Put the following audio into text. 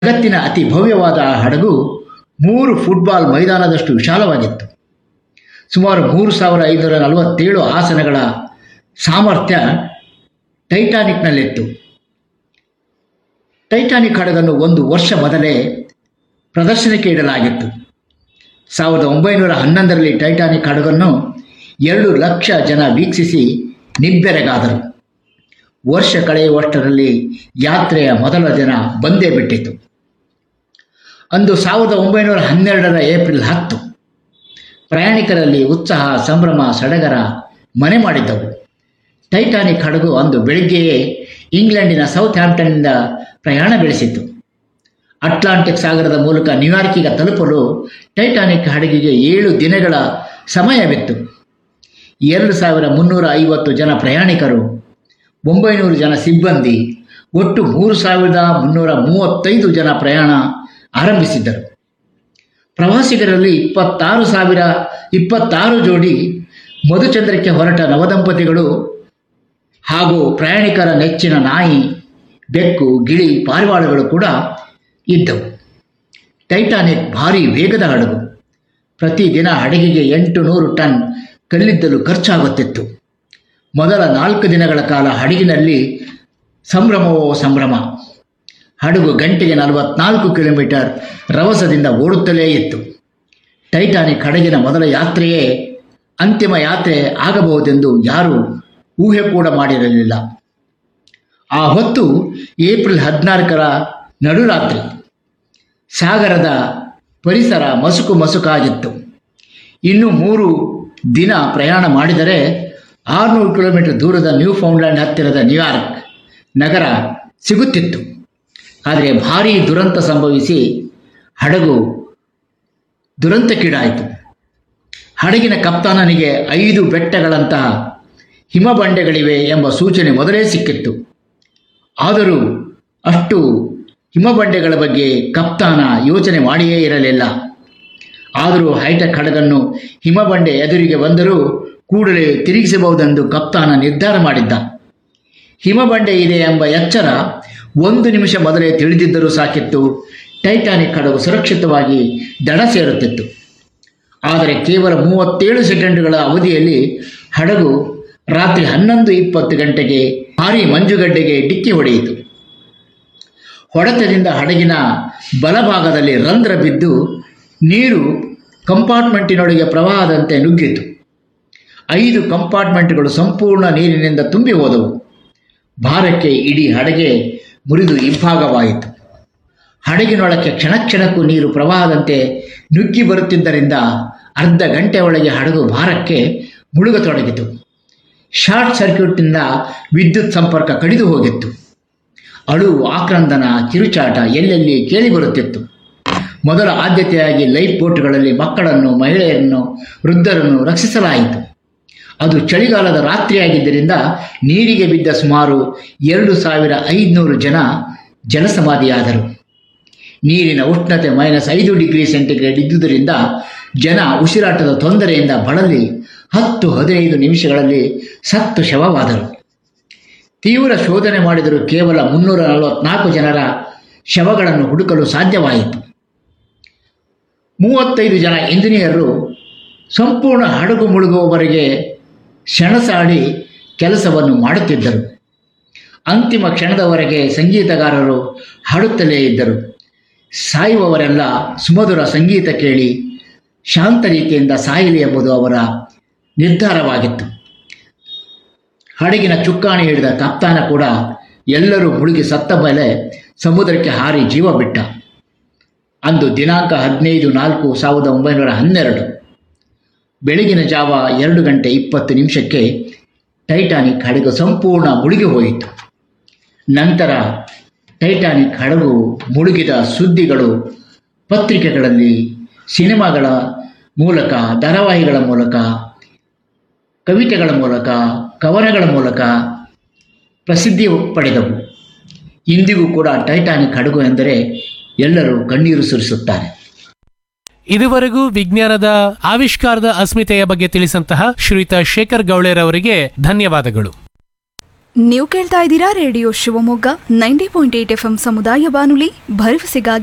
ಜಗತ್ತಿನ ಅತಿ ಭವ್ಯವಾದ ಆ ಹಡಗು ಮೂರು ಫುಟ್ಬಾಲ್ ಮೈದಾನದಷ್ಟು ವಿಶಾಲವಾಗಿತ್ತು ಸುಮಾರು ಮೂರು ಸಾವಿರ ಐನೂರ ನಲವತ್ತೇಳು ಆಸನಗಳ ಸಾಮರ್ಥ್ಯ ಟೈಟಾನಿಕ್ನಲ್ಲಿತ್ತು ಟೈಟಾನಿಕ್ ಹಡಗನ್ನು ಒಂದು ವರ್ಷ ಮೊದಲೇ ಪ್ರದರ್ಶನಕ್ಕೆ ಇಡಲಾಗಿತ್ತು ಸಾವಿರದ ಒಂಬೈನೂರ ಹನ್ನೊಂದರಲ್ಲಿ ಟೈಟಾನಿಕ್ ಹಡಗನ್ನು ಎರಡು ಲಕ್ಷ ಜನ ವೀಕ್ಷಿಸಿ ನಿಬ್ಬೆರಗಾದರು ವರ್ಷ ಕಳೆಯುವಷ್ಟರಲ್ಲಿ ಯಾತ್ರೆಯ ಮೊದಲ ದಿನ ಬಂದೇ ಬಿಟ್ಟಿತು ಅಂದು ಸಾವಿರದ ಒಂಬೈನೂರ ಹನ್ನೆರಡರ ಏಪ್ರಿಲ್ ಹತ್ತು ಪ್ರಯಾಣಿಕರಲ್ಲಿ ಉತ್ಸಾಹ ಸಂಭ್ರಮ ಸಡಗರ ಮನೆ ಮಾಡಿದ್ದವು ಟೈಟಾನಿಕ್ ಹಡಗು ಅಂದು ಬೆಳಿಗ್ಗೆಯೇ ಇಂಗ್ಲೆಂಡಿನ ಸೌತ್ ಹ್ಯಾಂಪ್ಟನ್ನಿಂದ ಪ್ರಯಾಣ ಬೆಳೆಸಿತು ಅಟ್ಲಾಂಟಿಕ್ ಸಾಗರದ ಮೂಲಕ ನ್ಯೂಯಾರ್ಕಿಗೆ ತಲುಪಲು ಟೈಟಾನಿಕ್ ಹಡಗಿಗೆ ಏಳು ದಿನಗಳ ಸಮಯವಿತ್ತು ಎರಡು ಸಾವಿರ ಮುನ್ನೂರ ಐವತ್ತು ಜನ ಪ್ರಯಾಣಿಕರು ಒಂಬೈನೂರು ಜನ ಸಿಬ್ಬಂದಿ ಒಟ್ಟು ಮೂರು ಸಾವಿರದ ಮುನ್ನೂರ ಮೂವತ್ತೈದು ಜನ ಪ್ರಯಾಣ ಆರಂಭಿಸಿದ್ದರು ಪ್ರವಾಸಿಗರಲ್ಲಿ ಇಪ್ಪತ್ತಾರು ಸಾವಿರ ಇಪ್ಪತ್ತಾರು ಜೋಡಿ ಮಧುಚಂದ್ರಕ್ಕೆ ಹೊರಟ ನವದಂಪತಿಗಳು ಹಾಗೂ ಪ್ರಯಾಣಿಕರ ನೆಚ್ಚಿನ ನಾಯಿ ಬೆಕ್ಕು ಗಿಳಿ ಪಾರಿವಾಳಗಳು ಕೂಡ ಇದ್ದವು ಟೈಟಾನಿಕ್ ಭಾರಿ ವೇಗದ ಹಡಗು ಪ್ರತಿದಿನ ಹಡಗಿಗೆ ಎಂಟು ನೂರು ಟನ್ ಕಲ್ಲಿದ್ದಲು ಖರ್ಚಾಗುತ್ತಿತ್ತು ಮೊದಲ ನಾಲ್ಕು ದಿನಗಳ ಕಾಲ ಹಡಗಿನಲ್ಲಿ ಸಂಭ್ರಮವೋ ಸಂಭ್ರಮ ಹಡಗು ಗಂಟೆಗೆ ನಲವತ್ನಾಲ್ಕು ಕಿಲೋಮೀಟರ್ ರಭಸದಿಂದ ಓಡುತ್ತಲೇ ಇತ್ತು ಟೈಟಾನಿಕ್ ಹಡಗಿನ ಮೊದಲ ಯಾತ್ರೆಯೇ ಅಂತಿಮ ಯಾತ್ರೆ ಆಗಬಹುದೆಂದು ಯಾರೂ ಊಹೆ ಕೂಡ ಮಾಡಿರಲಿಲ್ಲ ಆ ಹೊತ್ತು ಏಪ್ರಿಲ್ ಹದಿನಾಲ್ಕರ ನಡುರಾತ್ರಿ ಸಾಗರದ ಪರಿಸರ ಮಸುಕು ಮಸುಕಾಗಿತ್ತು ಇನ್ನು ಮೂರು ದಿನ ಪ್ರಯಾಣ ಮಾಡಿದರೆ ಆರುನೂರು ಕಿಲೋಮೀಟರ್ ದೂರದ ನ್ಯೂ ಫೌಂಡ್ಲ್ಯಾಂಡ್ ಹತ್ತಿರದ ನ್ಯೂಯಾರ್ಕ್ ನಗರ ಸಿಗುತ್ತಿತ್ತು ಆದರೆ ಭಾರೀ ದುರಂತ ಸಂಭವಿಸಿ ಹಡಗು ದುರಂತಕ್ಕೀಡಾಯಿತು ಹಡಗಿನ ಕಪ್ತಾನನಿಗೆ ಐದು ಬೆಟ್ಟಗಳಂತಹ ಹಿಮಬಂಡೆಗಳಿವೆ ಎಂಬ ಸೂಚನೆ ಮೊದಲೇ ಸಿಕ್ಕಿತ್ತು ಆದರೂ ಅಷ್ಟು ಹಿಮಬಂಡೆಗಳ ಬಗ್ಗೆ ಕಪ್ತಾನ ಯೋಚನೆ ಮಾಡಿಯೇ ಇರಲಿಲ್ಲ ಆದರೂ ಹೈಟೆಕ್ ಹಡಗನ್ನು ಹಿಮಬಂಡೆ ಎದುರಿಗೆ ಬಂದರೂ ಕೂಡಲೇ ತಿರುಗಿಸಬಹುದೆಂದು ಕಪ್ತಾನ ನಿರ್ಧಾರ ಮಾಡಿದ್ದ ಹಿಮಬಂಡೆ ಇದೆ ಎಂಬ ಎಚ್ಚರ ಒಂದು ನಿಮಿಷ ಮೊದಲೇ ತಿಳಿದಿದ್ದರೂ ಸಾಕಿತ್ತು ಟೈಟಾನಿಕ್ ಹಡಗು ಸುರಕ್ಷಿತವಾಗಿ ದಡ ಸೇರುತ್ತಿತ್ತು ಆದರೆ ಕೇವಲ ಮೂವತ್ತೇಳು ಸೆಕೆಂಡುಗಳ ಅವಧಿಯಲ್ಲಿ ಹಡಗು ರಾತ್ರಿ ಹನ್ನೊಂದು ಇಪ್ಪತ್ತು ಗಂಟೆಗೆ ಭಾರೀ ಮಂಜುಗಡ್ಡೆಗೆ ಡಿಕ್ಕಿ ಹೊಡೆಯಿತು ಹೊಡೆತದಿಂದ ಹಡಗಿನ ಬಲಭಾಗದಲ್ಲಿ ರಂಧ್ರ ಬಿದ್ದು ನೀರು ಕಂಪಾರ್ಟ್ಮೆಂಟಿನೊಳಗೆ ಪ್ರವಾಹದಂತೆ ನುಗ್ಗಿತು ಐದು ಕಂಪಾರ್ಟ್ಮೆಂಟ್ಗಳು ಸಂಪೂರ್ಣ ನೀರಿನಿಂದ ತುಂಬಿ ಹೋದವು ಭಾರಕ್ಕೆ ಇಡೀ ಹಡಗೆ ಮುರಿದು ಇಬ್ಬಾಗವಾಯಿತು ಹಡಗಿನೊಳಕ್ಕೆ ಕ್ಷಣ ಕ್ಷಣಕ್ಕೂ ನೀರು ಪ್ರವಾಹದಂತೆ ನುಗ್ಗಿ ಬರುತ್ತಿದ್ದರಿಂದ ಅರ್ಧ ಗಂಟೆ ಒಳಗೆ ಹಡಗು ಭಾರಕ್ಕೆ ಮುಳುಗತೊಡಗಿತು ಶಾರ್ಟ್ ಸರ್ಕ್ಯೂಟ್ನಿಂದ ವಿದ್ಯುತ್ ಸಂಪರ್ಕ ಕಡಿದು ಹೋಗಿತ್ತು ಅಳು ಆಕ್ರಂದನ ಕಿರುಚಾಟ ಎಲ್ಲೆಲ್ಲಿ ಕೇಳಿಬರುತ್ತಿತ್ತು ಮೊದಲ ಆದ್ಯತೆಯಾಗಿ ಲೈಫ್ ಬೋಟ್ಗಳಲ್ಲಿ ಮಕ್ಕಳನ್ನು ಮಹಿಳೆಯರನ್ನು ವೃದ್ಧರನ್ನು ರಕ್ಷಿಸಲಾಯಿತು ಅದು ಚಳಿಗಾಲದ ರಾತ್ರಿಯಾಗಿದ್ದರಿಂದ ನೀರಿಗೆ ಬಿದ್ದ ಸುಮಾರು ಎರಡು ಸಾವಿರ ಐದುನೂರು ಜನ ಜಲಸಮಾಧಿಯಾದರು ನೀರಿನ ಉಷ್ಣತೆ ಮೈನಸ್ ಐದು ಡಿಗ್ರಿ ಸೆಂಟಿಗ್ರೇಡ್ ಇದ್ದುದರಿಂದ ಜನ ಉಸಿರಾಟದ ತೊಂದರೆಯಿಂದ ಬಳಲಿ ಹತ್ತು ಹದಿನೈದು ನಿಮಿಷಗಳಲ್ಲಿ ಸತ್ತು ಶವವಾದರು ತೀವ್ರ ಶೋಧನೆ ಮಾಡಿದರೂ ಕೇವಲ ಮುನ್ನೂರ ನಲವತ್ನಾಲ್ಕು ಜನರ ಶವಗಳನ್ನು ಹುಡುಕಲು ಸಾಧ್ಯವಾಯಿತು ಮೂವತ್ತೈದು ಜನ ಇಂಜಿನಿಯರು ಸಂಪೂರ್ಣ ಹಡಗು ಮುಳುಗುವವರೆಗೆ ಸೆಣಸಾಡಿ ಕೆಲಸವನ್ನು ಮಾಡುತ್ತಿದ್ದರು ಅಂತಿಮ ಕ್ಷಣದವರೆಗೆ ಸಂಗೀತಗಾರರು ಹಾಡುತ್ತಲೇ ಇದ್ದರು ಸಾಯುವವರೆಲ್ಲ ಸುಮಧುರ ಸಂಗೀತ ಕೇಳಿ ಶಾಂತ ರೀತಿಯಿಂದ ಸಾಯಲಿ ಎಂಬುದು ಅವರ ನಿರ್ಧಾರವಾಗಿತ್ತು ಹಡಗಿನ ಚುಕ್ಕಾಣಿ ಹಿಡಿದ ಕಪ್ತಾನ ಕೂಡ ಎಲ್ಲರೂ ಮುಳುಗಿ ಸತ್ತ ಮೇಲೆ ಸಮುದ್ರಕ್ಕೆ ಹಾರಿ ಜೀವ ಬಿಟ್ಟ ಅಂದು ದಿನಾಂಕ ಹದಿನೈದು ನಾಲ್ಕು ಸಾವಿರದ ಒಂಬೈನೂರ ಹನ್ನೆರಡು ಬೆಳಗಿನ ಜಾವ ಎರಡು ಗಂಟೆ ಇಪ್ಪತ್ತು ನಿಮಿಷಕ್ಕೆ ಟೈಟಾನಿಕ್ ಹಡಗು ಸಂಪೂರ್ಣ ಮುಳುಗಿ ಹೋಯಿತು ನಂತರ ಟೈಟಾನಿಕ್ ಹಡಗು ಮುಳುಗಿದ ಸುದ್ದಿಗಳು ಪತ್ರಿಕೆಗಳಲ್ಲಿ ಸಿನಿಮಾಗಳ ಮೂಲಕ ಧಾರಾವಾಹಿಗಳ ಮೂಲಕ ಕವಿತೆಗಳ ಮೂಲಕ ಕವನಗಳ ಮೂಲಕ ಪ್ರಸಿದ್ಧಿ ಪಡೆದವು ಇಂದಿಗೂ ಕೂಡ ಟೈಟಾನಿಕ್ ಹಡಗು ಎಂದರೆ ಎಲ್ಲರೂ ಕಣ್ಣೀರು ಸುರಿಸುತ್ತಾರೆ ಇದುವರೆಗೂ ವಿಜ್ಞಾನದ ಆವಿಷ್ಕಾರದ ಅಸ್ಮಿತೆಯ ಬಗ್ಗೆ ತಿಳಿಸಂತಹ ಶ್ರೀಯುತ ಶೇಖರ್ ಗೌಳೆರವರಿಗೆ ಧನ್ಯವಾದಗಳು ನೀವು ಕೇಳ್ತಾ ಇದ್ದೀರಾ radio Shivamogga ninety point eight F ಸಮುದಾಯ ಬಾನುಲಿ ಭರವಸೆಗಾಗಿ